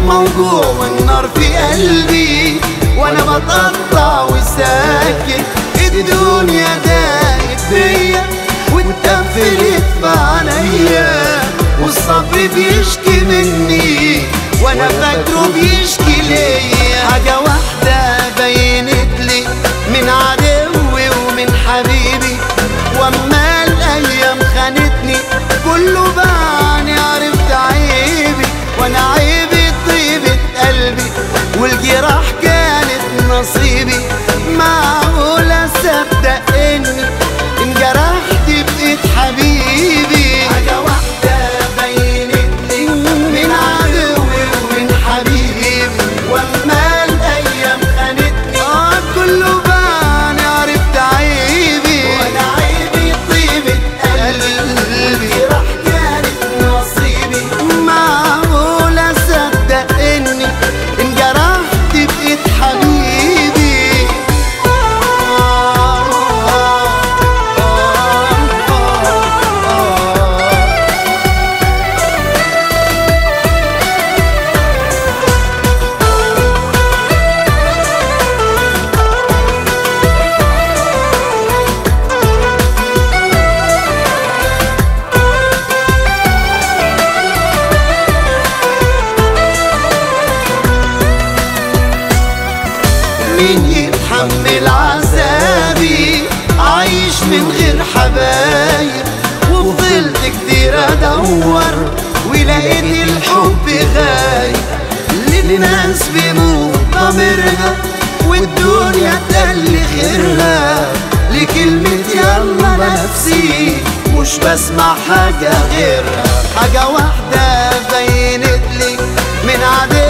موجوع والنار في قلبي وانا بتقطع وساكت الدنيا داقت بيا واتقفلت في عليا والصبر بيشكي مني وانا فاكره بيشكي ليا حاجة واحدة بينت لي من عدوي ومن حبيبي واما الايام خانتني كله بعني عرفت عيبي وانا عيبي طيبة قلبي والجراح كانت نصيبي معقول اصدق اني انجرحت بايد حبيبي حاجة واحدة بينت لي من عدوي ومن حبيبي واما الايام خانتني اه كله بعني عرفت عيبي وانا عيبي طيبة قلبي راح كانت نصيبي معقول اصدق اني انجرحت بايد حبيبي مين يتحمل عذابي عايش من غير حبايب وفضلت كتير ادور ولقيت الحب غايب للناس بيموت ضميرها والدنيا تقل خيرها لكلمة يلا نفسي مش بسمع حاجة غيرها حاجة واحدة بينت لي من عدل